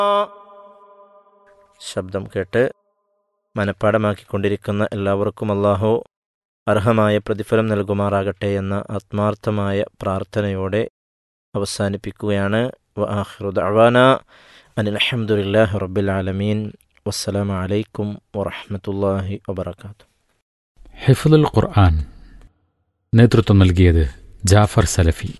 ശബ്ദം കേട്ട് മനഃപ്പാടമാക്കിക്കൊണ്ടിരിക്കുന്ന എല്ലാവർക്കും അള്ളാഹു അർഹമായ പ്രതിഫലം നൽകുമാറാകട്ടെ എന്ന ആത്മാർത്ഥമായ പ്രാർത്ഥനയോടെ അവസാനിപ്പിക്കുകയാണ് വആഖിറുദഅവാന അനിൽഹമുല്ലാഹി റബ്ബിൽ ആലമീൻ വസ്സലാമു അലൈക്കും വറഹ്മത്തുള്ളാഹി വബറകാതുഹു ഹിഫുൽ ഖുർആൻ നേതൃത്വം നൽകിയത് ജാഫർ സലഫി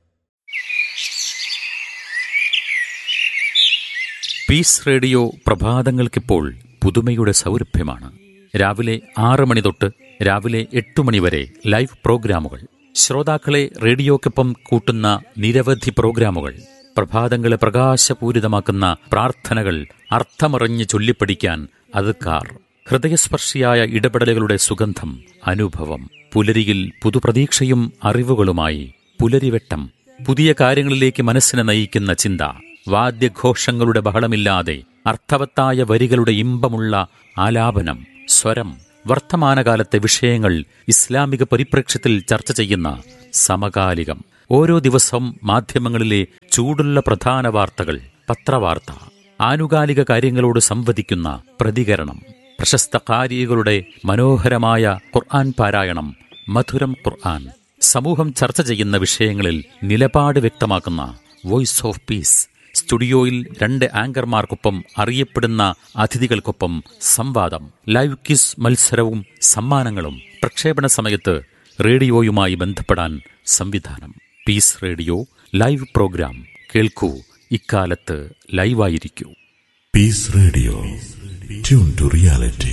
പീസ് റേഡിയോ പ്രഭാതങ്ങൾക്കിപ്പോൾ പുതുമയുടെ സൗരഭ്യമാണ് രാവിലെ ആറ് മണി തൊട്ട് രാവിലെ എട്ട് മണി വരെ ലൈവ് പ്രോഗ്രാമുകൾ ശ്രോതാക്കളെ റേഡിയോക്കൊപ്പം കൂട്ടുന്ന നിരവധി പ്രോഗ്രാമുകൾ പ്രഭാതങ്ങളെ പ്രകാശപൂരിതമാക്കുന്ന പ്രാർത്ഥനകൾ അർത്ഥമറിഞ്ഞ് ചൊല്ലിപ്പഠിക്കാൻ അതുക്കാർ ഹൃദയസ്പർശിയായ ഇടപെടലുകളുടെ സുഗന്ധം അനുഭവം പുലരിയിൽ പുതുപ്രതീക്ഷയും അറിവുകളുമായി പുലരിവെട്ടം പുതിയ കാര്യങ്ങളിലേക്ക് മനസ്സിനെ നയിക്കുന്ന ചിന്ത വാദ്യഘോഷങ്ങളുടെ ബഹളമില്ലാതെ അർത്ഥവത്തായ വരികളുടെ ഇമ്പമുള്ള ആലാപനം സ്വരം വർത്തമാനകാലത്തെ വിഷയങ്ങൾ ഇസ്ലാമിക പരിപ്രേക്ഷ്യത്തിൽ ചർച്ച ചെയ്യുന്ന സമകാലികം ഓരോ ദിവസം മാധ്യമങ്ങളിലെ ചൂടുള്ള പ്രധാന വാർത്തകൾ പത്രവാർത്ത ആനുകാലിക കാര്യങ്ങളോട് സംവദിക്കുന്ന പ്രതികരണം പ്രശസ്ത കാരികളുടെ മനോഹരമായ ഖുർആൻ പാരായണം മധുരം ഖുർആൻ സമൂഹം ചർച്ച ചെയ്യുന്ന വിഷയങ്ങളിൽ നിലപാട് വ്യക്തമാക്കുന്ന വോയിസ് ഓഫ് പീസ് സ്റ്റുഡിയോയിൽ രണ്ട് ആങ്കർമാർക്കൊപ്പം അറിയപ്പെടുന്ന അതിഥികൾക്കൊപ്പം സംവാദം ലൈവ് ക്വിസ് മത്സരവും സമ്മാനങ്ങളും പ്രക്ഷേപണ സമയത്ത് റേഡിയോയുമായി ബന്ധപ്പെടാൻ സംവിധാനം പീസ് റേഡിയോ ലൈവ് പ്രോഗ്രാം കേൾക്കൂ ഇക്കാലത്ത് ലൈവായിരിക്കൂ Peace Radio. Tune to reality.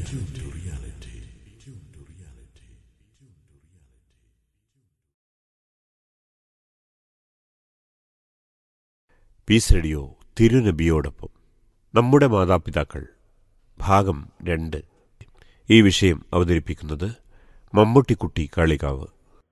Peace radio തിരുനബിയോടൊപ്പം നമ്മുടെ മാതാപിതാക്കൾ ഭാഗം രണ്ട് ഈ വിഷയം അവതരിപ്പിക്കുന്നത് മമ്മൂട്ടിക്കുട്ടി കാളികാവ്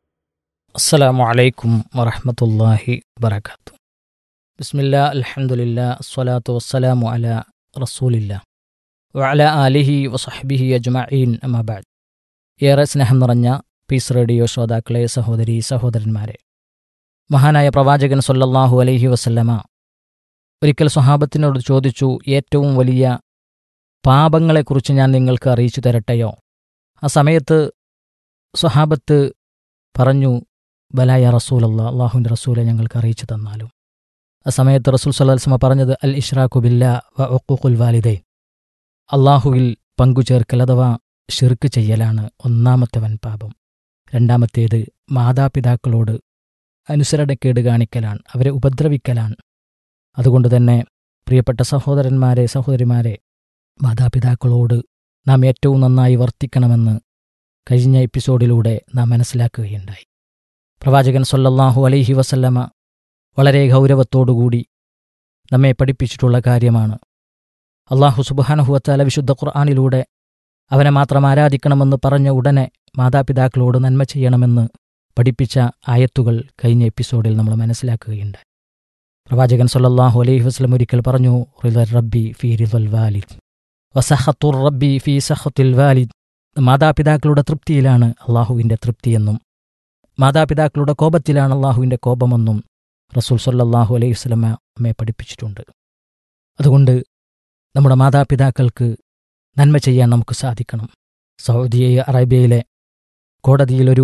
അസ്സലാമു അലൈക്കും വറഹ്മത്തുള്ളാഹി വബറകാത്തു ബിസ്മില്ലാ അൽഹംദുലില്ലാ അസ്സലാത്തു വസ്സലാമു അലാ റസൂലില്ലാ വഅല ആലിഹി വസഹ്ബിഹി അജ്മഈൻ അമ്മാ ബഅദ് ഏറെ സ്നേഹം നിറഞ്ഞ പീസ് റേഡിയോ ശ്രോതാക്കളെ സഹോദരി സഹോദരന്മാരെ മഹാനായ പ്രവാചകൻ സല്ലല്ലാഹു അലൈഹി വസല്ലമ ഒരിക്കൽ സ്വഹാബത്തിനോട് ചോദിച്ചു ഏറ്റവും വലിയ പാപങ്ങളെക്കുറിച്ച് ഞാൻ നിങ്ങൾക്ക് അറിയിച്ചു തരട്ടെയോ ആ സമയത്ത് സ്വഹാബത്ത് പറഞ്ഞു ബലായ റസൂലല്ല അള്ളാഹുവിൻ്റെ റസൂലെ ഞങ്ങൾക്ക് അറിയിച്ചു തന്നാലും ആ സമയത്ത് റസൂൽ സല്ലാസ്മ പറഞ്ഞത് അൽ ഇഷ്റാഖു ബില്ല വ ഒക്കുൽ വാലിദൈൻ അള്ളാഹുവിൽ പങ്കുചേർക്കൽ അഥവാ ഷിർക്ക് ചെയ്യലാണ് ഒന്നാമത്തെ വൻ പാപം രണ്ടാമത്തേത് മാതാപിതാക്കളോട് അനുസരണക്കേട് കാണിക്കലാണ് അവരെ ഉപദ്രവിക്കലാണ് അതുകൊണ്ട് തന്നെ പ്രിയപ്പെട്ട സഹോദരന്മാരെ സഹോദരിമാരെ മാതാപിതാക്കളോട് നാം ഏറ്റവും നന്നായി വർത്തിക്കണമെന്ന് കഴിഞ്ഞ എപ്പിസോഡിലൂടെ നാം മനസ്സിലാക്കുകയുണ്ടായി പ്രവാചകൻ സൊല്ലല്ലാഹു അലൈഹി വസല്ലമ വളരെ ഗൗരവത്തോടുകൂടി നമ്മെ പഠിപ്പിച്ചിട്ടുള്ള കാര്യമാണ് അള്ളാഹു സുബാനഹുവത്താല വിശുദ്ധ ഖുർആാനിലൂടെ അവനെ മാത്രം ആരാധിക്കണമെന്ന് പറഞ്ഞ ഉടനെ മാതാപിതാക്കളോട് നന്മ ചെയ്യണമെന്ന് പഠിപ്പിച്ച ആയത്തുകൾ കഴിഞ്ഞ എപ്പിസോഡിൽ നമ്മൾ മനസ്സിലാക്കുകയുണ്ടായി പ്രവാചകൻ സൊല്ലാഹു അലൈഹി വസ്ലം ഒരിക്കൽ പറഞ്ഞു റിദർ റബ്ബി ഫി റിദൽ വാലിദ് വസഹത്തുർ റബ്ബി ഫി സഹത്തുൽ വാലിദ് മാതാപിതാക്കളുടെ തൃപ്തിയിലാണ് അള്ളാഹുവിൻ്റെ തൃപ്തിയെന്നും മാതാപിതാക്കളുടെ കോപത്തിലാണ് അള്ളാഹുവിൻ്റെ കോപമെന്നും റസൂൽ സല്ലാഹു അലൈഹി വസ്ലമ നമ്മെ പഠിപ്പിച്ചിട്ടുണ്ട് അതുകൊണ്ട് നമ്മുടെ മാതാപിതാക്കൾക്ക് നന്മ ചെയ്യാൻ നമുക്ക് സാധിക്കണം സൗദി അറേബ്യയിലെ കോടതിയിലൊരു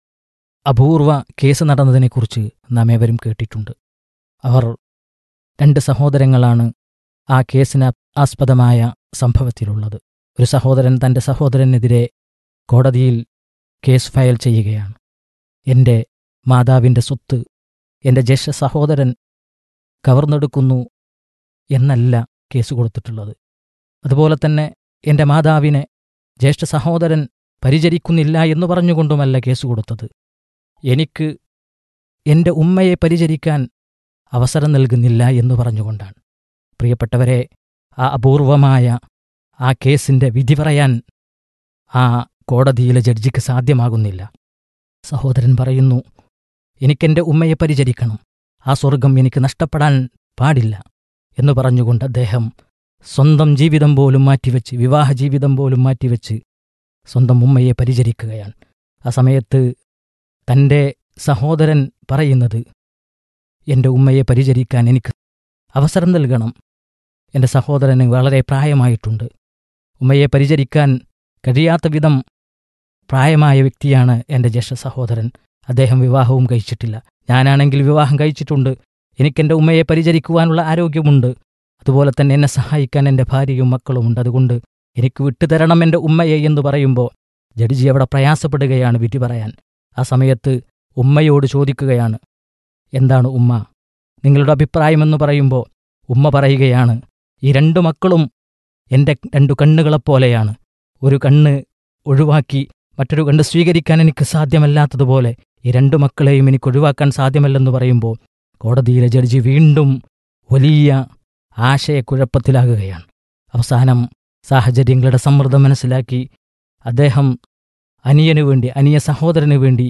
അപൂർവ കേസ് നടന്നതിനെക്കുറിച്ച് നാം ഏവരും കേട്ടിട്ടുണ്ട് അവർ രണ്ട് സഹോദരങ്ങളാണ് ആ കേസിന് ആസ്പദമായ സംഭവത്തിലുള്ളത് ഒരു സഹോദരൻ തൻ്റെ സഹോദരനെതിരെ കോടതിയിൽ കേസ് ഫയൽ ചെയ്യുകയാണ് എൻ്റെ മാതാവിൻ്റെ സ്വത്ത് എൻ്റെ ജ്യേഷ്ഠ സഹോദരൻ കവർന്നെടുക്കുന്നു എന്നല്ല കേസ് കൊടുത്തിട്ടുള്ളത് അതുപോലെ തന്നെ എൻ്റെ മാതാവിനെ ജ്യേഷ്ഠ സഹോദരൻ പരിചരിക്കുന്നില്ല എന്ന് പറഞ്ഞുകൊണ്ടുമല്ല കേസ് കൊടുത്തത് എനിക്ക് എൻ്റെ ഉമ്മയെ പരിചരിക്കാൻ അവസരം നൽകുന്നില്ല എന്ന് പറഞ്ഞുകൊണ്ടാണ് പ്രിയപ്പെട്ടവരെ ആ അപൂർവമായ ആ കേസിൻ്റെ വിധി പറയാൻ ആ കോടതിയിലെ ജഡ്ജിക്ക് സാധ്യമാകുന്നില്ല സഹോദരൻ പറയുന്നു എനിക്കെൻ്റെ ഉമ്മയെ പരിചരിക്കണം ആ സ്വർഗം എനിക്ക് നഷ്ടപ്പെടാൻ പാടില്ല എന്ന് പറഞ്ഞുകൊണ്ട് അദ്ദേഹം സ്വന്തം ജീവിതം പോലും മാറ്റിവെച്ച് വിവാഹ ജീവിതം പോലും മാറ്റിവെച്ച് സ്വന്തം ഉമ്മയെ പരിചരിക്കുകയാണ് ആ സമയത്ത് തൻ്റെ സഹോദരൻ പറയുന്നത് എൻ്റെ ഉമ്മയെ പരിചരിക്കാൻ എനിക്ക് അവസരം നൽകണം എൻ്റെ സഹോദരന് വളരെ പ്രായമായിട്ടുണ്ട് ഉമ്മയെ പരിചരിക്കാൻ കഴിയാത്ത വിധം പ്രായമായ വ്യക്തിയാണ് എൻ്റെ ജ്യേഷ്ഠ സഹോദരൻ അദ്ദേഹം വിവാഹവും കഴിച്ചിട്ടില്ല ഞാനാണെങ്കിൽ വിവാഹം കഴിച്ചിട്ടുണ്ട് എനിക്കെൻ്റെ ഉമ്മയെ പരിചരിക്കുവാനുള്ള ആരോഗ്യമുണ്ട് അതുപോലെ തന്നെ എന്നെ സഹായിക്കാൻ എൻ്റെ ഭാര്യയും മക്കളുമുണ്ട് അതുകൊണ്ട് എനിക്ക് വിട്ടുതരണം എൻ്റെ ഉമ്മയെ എന്ന് പറയുമ്പോൾ ജഡ്ജി അവിടെ പ്രയാസപ്പെടുകയാണ് വിധി പറയാൻ ആ സമയത്ത് ഉമ്മയോട് ചോദിക്കുകയാണ് എന്താണ് ഉമ്മ നിങ്ങളുടെ അഭിപ്രായമെന്ന് പറയുമ്പോൾ ഉമ്മ പറയുകയാണ് ഈ രണ്ടു മക്കളും എൻ്റെ രണ്ടു കണ്ണുകളെപ്പോലെയാണ് ഒരു കണ്ണ് ഒഴിവാക്കി മറ്റൊരു കണ്ണ് സ്വീകരിക്കാൻ എനിക്ക് സാധ്യമല്ലാത്തതുപോലെ ഈ രണ്ടു മക്കളെയും എനിക്ക് ഒഴിവാക്കാൻ സാധ്യമല്ലെന്ന് പറയുമ്പോൾ കോടതിയിലെ ജഡ്ജി വീണ്ടും വലിയ ആശയക്കുഴപ്പത്തിലാകുകയാണ് അവസാനം സാഹചര്യങ്ങളുടെ സമ്മർദ്ദം മനസ്സിലാക്കി അദ്ദേഹം അനിയനു വേണ്ടി അനിയ സഹോദരന് വേണ്ടി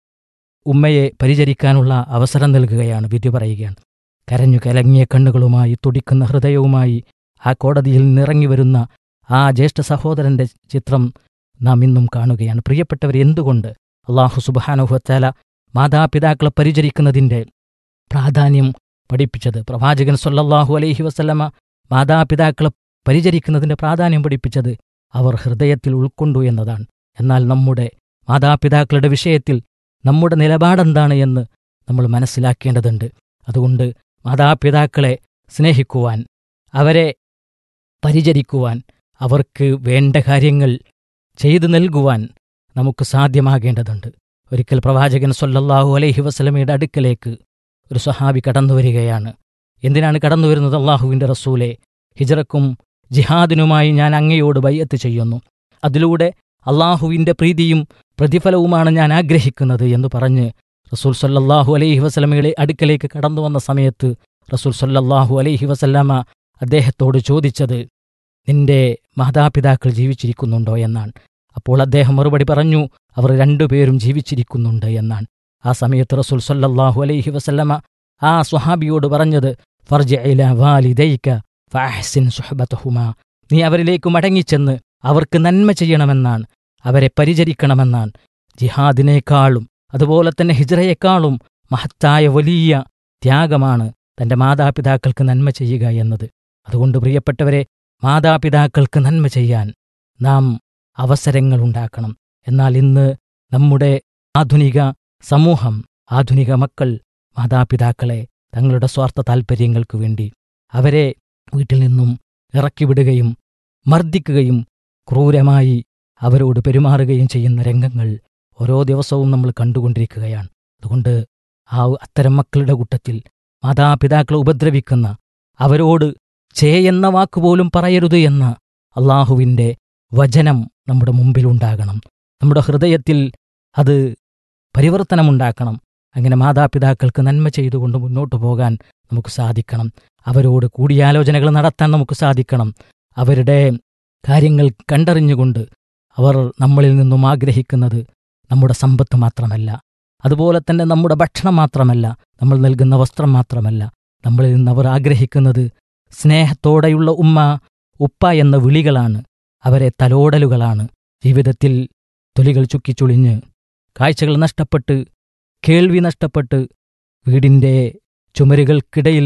ഉമ്മയെ പരിചരിക്കാനുള്ള അവസരം നൽകുകയാണ് വിധി പറയുകയാണ് കരഞ്ഞു കലങ്ങിയ കണ്ണുകളുമായി തുടിക്കുന്ന ഹൃദയവുമായി ആ കോടതിയിൽ നിറങ്ങി വരുന്ന ആ ജ്യേഷ്ഠ സഹോദരന്റെ ചിത്രം നാം ഇന്നും കാണുകയാണ് പ്രിയപ്പെട്ടവർ എന്തുകൊണ്ട് അള്ളാഹു സുബാനുഹത്താല മാതാപിതാക്കളെ പരിചരിക്കുന്നതിൻ്റെ പ്രാധാന്യം പഠിപ്പിച്ചത് പ്രവാചകൻ സൊല്ലാഹു അലൈഹി വസല്ലമ മാതാപിതാക്കളെ പരിചരിക്കുന്നതിൻ്റെ പ്രാധാന്യം പഠിപ്പിച്ചത് അവർ ഹൃദയത്തിൽ ഉൾക്കൊണ്ടു എന്നതാണ് എന്നാൽ നമ്മുടെ മാതാപിതാക്കളുടെ വിഷയത്തിൽ നമ്മുടെ നിലപാടെന്താണ് എന്ന് നമ്മൾ മനസ്സിലാക്കേണ്ടതുണ്ട് അതുകൊണ്ട് മാതാപിതാക്കളെ സ്നേഹിക്കുവാൻ അവരെ പരിചരിക്കുവാൻ അവർക്ക് വേണ്ട കാര്യങ്ങൾ ചെയ്തു നൽകുവാൻ നമുക്ക് സാധ്യമാകേണ്ടതുണ്ട് ഒരിക്കൽ പ്രവാചകൻ സൊല്ലല്ലാഹു അലൈഹി വസലമയുടെ അടുക്കലേക്ക് ഒരു സ്വഹാബി കടന്നു വരികയാണ് എന്തിനാണ് കടന്നു വരുന്നത് അള്ളാഹുവിൻ്റെ റസൂലെ ഹിജറക്കും ജിഹാദിനുമായി ഞാൻ അങ്ങയോട് ബയ്യത്ത് ചെയ്യുന്നു അതിലൂടെ അള്ളാഹുവിൻ്റെ പ്രീതിയും പ്രതിഫലവുമാണ് ഞാൻ ആഗ്രഹിക്കുന്നത് എന്ന് പറഞ്ഞ് റസൂൽ സല്ലല്ലാഹു അലൈഹി വസല്ലമയുടെ അടുക്കലേക്ക് കടന്നു വന്ന സമയത്ത് റസൂൽ സല്ലല്ലാഹു അലൈഹി വസല്ലമ അദ്ദേഹത്തോട് ചോദിച്ചത് നിന്റെ മാതാപിതാക്കൾ ജീവിച്ചിരിക്കുന്നുണ്ടോ എന്നാണ് അപ്പോൾ അദ്ദേഹം മറുപടി പറഞ്ഞു അവർ രണ്ടുപേരും ജീവിച്ചിരിക്കുന്നുണ്ട് എന്നാണ് ആ സമയത്ത് റസൂൽ സല്ലല്ലാഹു അലൈഹി വസല്ലമ ആ സ്വഹാബിയോട് പറഞ്ഞത് ഫർജ ഇല വാലിദൈക ഫഅഹ്സിൻ സുഹബതഹുമാ നീ അവരിലേക്ക് മടങ്ങിച്ചെന്ന് അവർക്ക് നന്മ ചെയ്യണമെന്നാണ് അവരെ പരിചരിക്കണമെന്നാണ് ജിഹാദിനേക്കാളും അതുപോലെ തന്നെ ഹിജ്റയേക്കാളും മഹത്തായ വലിയ ത്യാഗമാണ് തന്റെ മാതാപിതാക്കൾക്ക് നന്മ ചെയ്യുക എന്നത് അതുകൊണ്ട് പ്രിയപ്പെട്ടവരെ മാതാപിതാക്കൾക്ക് നന്മ ചെയ്യാൻ നാം അവസരങ്ങളുണ്ടാക്കണം എന്നാൽ ഇന്ന് നമ്മുടെ ആധുനിക സമൂഹം ആധുനിക മക്കൾ മാതാപിതാക്കളെ തങ്ങളുടെ സ്വാർത്ഥ താൽപ്പര്യങ്ങൾക്ക് വേണ്ടി അവരെ വീട്ടിൽ നിന്നും ഇറക്കിവിടുകയും മർദ്ദിക്കുകയും ക്രൂരമായി അവരോട് പെരുമാറുകയും ചെയ്യുന്ന രംഗങ്ങൾ ഓരോ ദിവസവും നമ്മൾ കണ്ടുകൊണ്ടിരിക്കുകയാണ് അതുകൊണ്ട് ആ അത്തരം മക്കളുടെ കൂട്ടത്തിൽ മാതാപിതാക്കളെ ഉപദ്രവിക്കുന്ന അവരോട് ചേ എന്ന വാക്കുപോലും പറയരുത് എന്ന അള്ളാഹുവിൻ്റെ വചനം നമ്മുടെ മുമ്പിലുണ്ടാകണം നമ്മുടെ ഹൃദയത്തിൽ അത് പരിവർത്തനമുണ്ടാക്കണം അങ്ങനെ മാതാപിതാക്കൾക്ക് നന്മ ചെയ്തുകൊണ്ട് മുന്നോട്ടു പോകാൻ നമുക്ക് സാധിക്കണം അവരോട് കൂടിയാലോചനകൾ നടത്താൻ നമുക്ക് സാധിക്കണം അവരുടെ കാര്യങ്ങൾ കണ്ടറിഞ്ഞുകൊണ്ട് അവർ നമ്മളിൽ നിന്നും ആഗ്രഹിക്കുന്നത് നമ്മുടെ സമ്പത്ത് മാത്രമല്ല അതുപോലെ തന്നെ നമ്മുടെ ഭക്ഷണം മാത്രമല്ല നമ്മൾ നൽകുന്ന വസ്ത്രം മാത്രമല്ല നമ്മളിൽ നിന്ന് അവർ ആഗ്രഹിക്കുന്നത് സ്നേഹത്തോടെയുള്ള ഉമ്മ ഉപ്പ എന്ന വിളികളാണ് അവരെ തലോടലുകളാണ് ജീവിതത്തിൽ തൊലികൾ ചുക്കിച്ചുളിഞ്ഞ് കാഴ്ചകൾ നഷ്ടപ്പെട്ട് കേൾവി നഷ്ടപ്പെട്ട് വീടിൻ്റെ ചുമരുകൾക്കിടയിൽ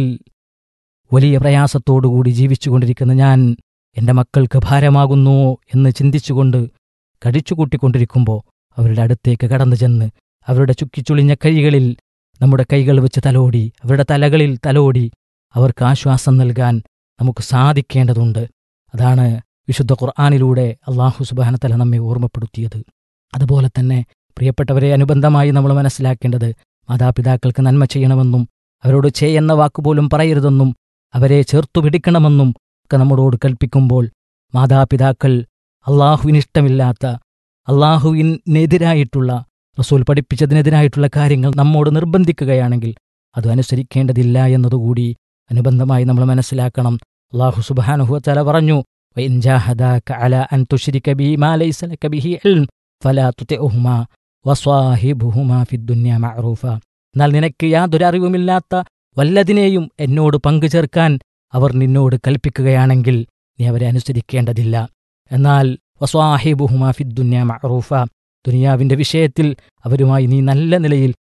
വലിയ പ്രയാസത്തോടുകൂടി ജീവിച്ചുകൊണ്ടിരിക്കുന്ന ഞാൻ എൻ്റെ മക്കൾക്ക് ഭാരമാകുന്നു എന്ന് ചിന്തിച്ചുകൊണ്ട് കടിച്ചുകൂട്ടിക്കൊണ്ടിരിക്കുമ്പോൾ അവരുടെ അടുത്തേക്ക് കടന്നു ചെന്ന് അവരുടെ ചുക്കിച്ചുളിഞ്ഞ കൈകളിൽ നമ്മുടെ കൈകൾ വെച്ച് തലോടി അവരുടെ തലകളിൽ തലോടി അവർക്ക് ആശ്വാസം നൽകാൻ നമുക്ക് സാധിക്കേണ്ടതുണ്ട് അതാണ് വിശുദ്ധ ഖുർആാനിലൂടെ അള്ളാഹു സുബാനത്തല നമ്മെ ഓർമ്മപ്പെടുത്തിയത് അതുപോലെ തന്നെ പ്രിയപ്പെട്ടവരെ അനുബന്ധമായി നമ്മൾ മനസ്സിലാക്കേണ്ടത് മാതാപിതാക്കൾക്ക് നന്മ ചെയ്യണമെന്നും അവരോട് ചെയ്യുന്ന വാക്കുപോലും പറയരുതെന്നും അവരെ ചേർത്തു പിടിക്കണമെന്നും ഒക്കെ നമ്മളോട് കൽപ്പിക്കുമ്പോൾ മാതാപിതാക്കൾ അള്ളാഹുവിനിഷ്ടമില്ലാത്ത അള്ളാഹുവിനെതിരായിട്ടുള്ള റസൂൽ പഠിപ്പിച്ചതിനെതിരായിട്ടുള്ള കാര്യങ്ങൾ നമ്മോട് നിർബന്ധിക്കുകയാണെങ്കിൽ അത് അനുസരിക്കേണ്ടതില്ല എന്നതുകൂടി അനുബന്ധമായി നമ്മൾ മനസ്സിലാക്കണം അള്ളാഹു സുബാനുഹു തല പറഞ്ഞു وإن جاهداك على أن تشرك بي ما ليس لك به علم فلا تطعهما وصاحبهما في الدنيا معروفا എന്നാൽ നിനക്ക് യാതൊരു അറിവുമില്ലാത്ത വല്ലതിനെയും എന്നോട് പങ്കുചേർക്കാൻ അവർ നിന്നോട് കൽപ്പിക്കുകയാണെങ്കിൽ നീ അവരെ അനുസരിക്കേണ്ടതില്ല എന്നാൽ വസ്വാഹിബുഹുമാ ഫി ദുന്യ മഅറൂഫ ദുനിയാവിന്റെ വിഷയത്തിൽ അവരുമായി നീ നല്ല നിലയിൽ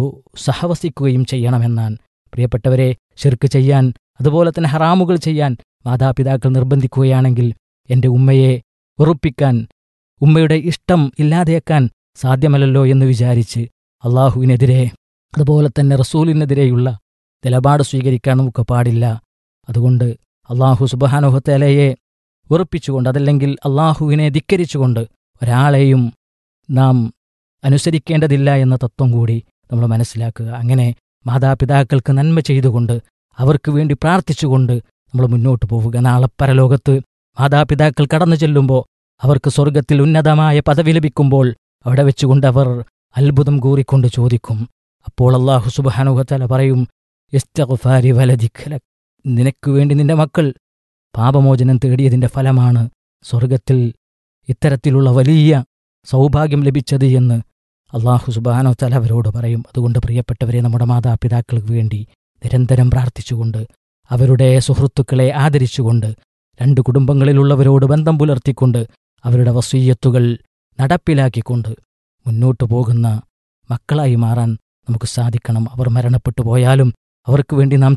സഹവസിക്കുകയും ചെയ്യണമെന്നാണ് പ്രിയപ്പെട്ടവരെ ഷിർക്ക് ചെയ്യാൻ അതുപോലെ തന്നെ ഹറാമുകൾ ചെയ്യാൻ മാതാപിതാക്കൾ നിർബന്ധിക്കുകയാണെങ്കിൽ എൻ്റെ ഉമ്മയെ വെറുപ്പിക്കാൻ ഉമ്മയുടെ ഇഷ്ടം ഇല്ലാതെയാക്കാൻ സാധ്യമല്ലല്ലോ എന്ന് വിചാരിച്ച് അള്ളാഹുവിനെതിരെ അതുപോലെ തന്നെ റസൂലിനെതിരെയുള്ള നിലപാട് സ്വീകരിക്കാൻ നമുക്ക് പാടില്ല അതുകൊണ്ട് അള്ളാഹു സുബഹാനുഹത്തലയെ വെറുപ്പിച്ചുകൊണ്ട് അതല്ലെങ്കിൽ അള്ളാഹുവിനെ ധിക്കരിച്ചുകൊണ്ട് ഒരാളെയും നാം അനുസരിക്കേണ്ടതില്ല എന്ന തത്വം കൂടി നമ്മൾ മനസ്സിലാക്കുക അങ്ങനെ മാതാപിതാക്കൾക്ക് നന്മ ചെയ്തുകൊണ്ട് അവർക്ക് വേണ്ടി പ്രാർത്ഥിച്ചുകൊണ്ട് നമ്മൾ മുന്നോട്ട് പോവുക നാളെ പരലോകത്ത് മാതാപിതാക്കൾ കടന്നു ചെല്ലുമ്പോൾ അവർക്ക് സ്വർഗത്തിൽ ഉന്നതമായ പദവി ലഭിക്കുമ്പോൾ അവിടെ വെച്ചുകൊണ്ട് അവർ അത്ഭുതം കൂറിക്കൊണ്ട് ചോദിക്കും അപ്പോൾ അള്ളാഹു സുബാനുഹത്തല പറയും ഇസ്തഗ്ഫാരി വലദിഖല നിനക്ക് വേണ്ടി നിന്റെ മക്കൾ പാപമോചനം തേടിയതിന്റെ ഫലമാണ് സ്വർഗത്തിൽ ഇത്തരത്തിലുള്ള വലിയ സൗഭാഗ്യം ലഭിച്ചത് എന്ന് അള്ളാഹു സുബാനോ തല അവരോട് പറയും അതുകൊണ്ട് പ്രിയപ്പെട്ടവരെ നമ്മുടെ മാതാപിതാക്കൾക്ക് വേണ്ടി നിരന്തരം പ്രാർത്ഥിച്ചുകൊണ്ട് അവരുടെ സുഹൃത്തുക്കളെ ആദരിച്ചുകൊണ്ട് രണ്ട് കുടുംബങ്ങളിലുള്ളവരോട് ബന്ധം പുലർത്തിക്കൊണ്ട് അവരുടെ വസീയത്തുകൾ നടപ്പിലാക്കിക്കൊണ്ട് മുന്നോട്ടു പോകുന്ന മക്കളായി മാറാൻ നമുക്ക് സാധിക്കണം അവർ മരണപ്പെട്ടു പോയാലും അവർക്ക് വേണ്ടി നാം